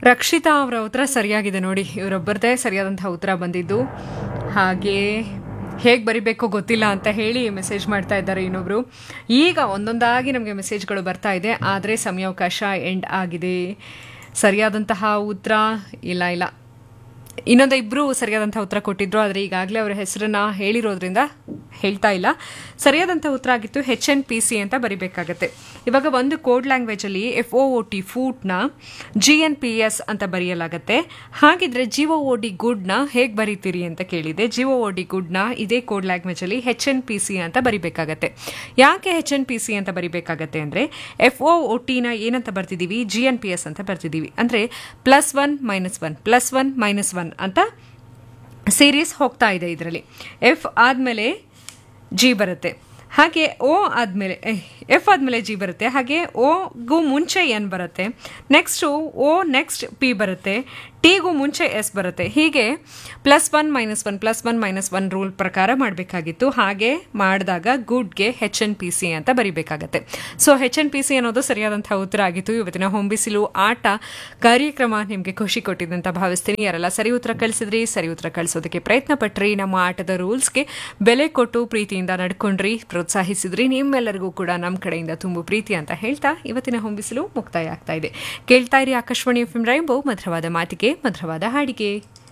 ರಕ್ಷಿತಾ ಅವರ ಉತ್ತರ ಸರಿಯಾಗಿದೆ ನೋಡಿ ಇವರೊಬ್ಬರದೇ ಸರಿಯಾದಂತಹ ಉತ್ತರ ಬಂದಿದ್ದು ಹಾಗೆ ಹೇಗೆ ಬರಿಬೇಕೋ ಗೊತ್ತಿಲ್ಲ ಅಂತ ಹೇಳಿ ಮೆಸೇಜ್ ಮಾಡ್ತಾ ಇದ್ದಾರೆ ಇನ್ನೊಬ್ರು ಈಗ ಒಂದೊಂದಾಗಿ ನಮಗೆ ಮೆಸೇಜ್ಗಳು ಬರ್ತಾ ಇದೆ ಆದರೆ ಸಮಯಾವಕಾಶ ಎಂಡ್ ಆಗಿದೆ ಸರಿಯಾದಂತಹ ಉತ್ತರ ಇಲ್ಲ ಇಲ್ಲ ಇನ್ನೊಂದು ಇಬ್ಬರು ಸರಿಯಾದಂಥ ಉತ್ತರ ಕೊಟ್ಟಿದ್ರು ಆದರೆ ಈಗಾಗಲೇ ಅವರ ಹೆಸರನ್ನ ಹೇಳಿರೋದ್ರಿಂದ ಹೇಳ್ತಾ ಇಲ್ಲ ಸರಿಯಾದಂಥ ಉತ್ತರ ಆಗಿತ್ತು ಹೆಚ್ ಎನ್ ಪಿ ಸಿ ಅಂತ ಬರಿಬೇಕಾಗತ್ತೆ ಇವಾಗ ಒಂದು ಕೋಡ್ ಲ್ಯಾಂಗ್ವೇಜಲ್ಲಿ ಎಫ್ ಒ ಒ ಟಿ ಫೂಟ್ನ ಜಿ ಎನ್ ಪಿ ಎಸ್ ಅಂತ ಬರೆಯಲಾಗತ್ತೆ ಹಾಗಿದ್ರೆ ಜಿ ಒ ಒ ಡಿ ಗುಡ್ನ ಹೇಗೆ ಬರೀತೀರಿ ಅಂತ ಕೇಳಿದೆ ಜಿ ಒ ಒ ಡಿ ಗುಡ್ನ ಇದೇ ಕೋಡ್ ಲ್ಯಾಂಗ್ವೇಜಲ್ಲಿ ಹೆಚ್ ಎನ್ ಪಿ ಸಿ ಅಂತ ಬರಿಬೇಕಾಗತ್ತೆ ಯಾಕೆ ಹೆಚ್ ಎನ್ ಪಿ ಸಿ ಅಂತ ಬರಿಬೇಕಾಗತ್ತೆ ಅಂದರೆ ಎಫ್ ಒ ಒ ಟಿನ ಏನಂತ ಬರ್ತಿದ್ದೀವಿ ಜಿ ಎನ್ ಪಿ ಎಸ್ ಅಂತ ಬರ್ತಿದ್ದೀವಿ ಅಂದರೆ plus one minus one plus one minus one ಅಂತ ಸೀರೀಸ್ ಹೋಗ್ತಾ ಇದೆ ಇದರಲ್ಲಿ ಎಫ್ ಆದಮೇಲೆ ಜಿ ಬರುತ್ತೆ ಹಾಗೆ ಓ ಆದಮೇಲೆ ಎಫ್ ಆದಮೇಲೆ ಜಿ ಬರುತ್ತೆ ಹಾಗೆ ಓಗೂ ಮುಂಚೆ ಎನ್ ಬರುತ್ತೆ ನೆಕ್ಸ್ಟು ಓ ನೆಕ್ಸ್ಟ್ ಪಿ ಬರುತ್ತೆ ಟಿಗೂ ಮುಂಚೆ ಎಸ್ ಬರುತ್ತೆ ಹೀಗೆ plus one minus one plus one minus one rule ಪ್ರಕಾರ ಮಾಡಬೇಕಾಗಿತ್ತು ಹಾಗೆ ಮಾಡಿದಾಗ ಗುಡ್ಗೆ ಹೆಚ್ ಎನ್ ಪಿ ಸಿ ಅಂತ ಬರಿಬೇಕಾಗತ್ತೆ so H N P C ಅನ್ನೋದು ಸರಿಯಾದಂಥ ಉತ್ತರ ಆಗಿತ್ತು ಇವತ್ತಿನ ಹೊಂಬಿಸಿಲು ಆಟ ಕಾರ್ಯಕ್ರಮ ನಿಮಗೆ ಖುಷಿ ಕೊಟ್ಟಿದೆ ಅಂತ ಭಾವಿಸ್ತೀನಿ ಯಾರೆಲ್ಲ ಸರಿ ಉತ್ತರ ಕಳಿಸಿದ್ರಿ ಸರಿ ಉತ್ತರ ಕಳಿಸೋದಕ್ಕೆ ಪ್ರಯತ್ನ ಪಟ್ರಿ ನಮ್ಮ ಆಟದ ರೂಲ್ಸ್ಗೆ ಬೆಲೆ ಕೊಟ್ಟು ಪ್ರೀತಿಯಿಂದ ನಡ್ಕೊಂಡ್ರಿ ಪ್ರೋತ್ಸಾಹಿಸಿದ್ರಿ ನಿಮ್ಮೆಲ್ಲರಿಗೂ ಕೂಡ ನಮ್ಮ ಕಡೆಯಿಂದ ತುಂಬ ಪ್ರೀತಿ ಅಂತ ಹೇಳ್ತಾ ಇವತ್ತಿನ ಹೊಂಬಿಸಲು ಮುಕ್ತಾಯ ಆಗ್ತಾ ಇದೆ ಕೇಳ್ತಾ ಇರಿ ಆಕಾಶವಾಣಿ ಎಫ್ ಎಂ ರೈಂಬೋ ಮಧುರವಾದ ಮಾತಿಗೆ ಮಧುರವಾದ ಹಾಡಿಗೆ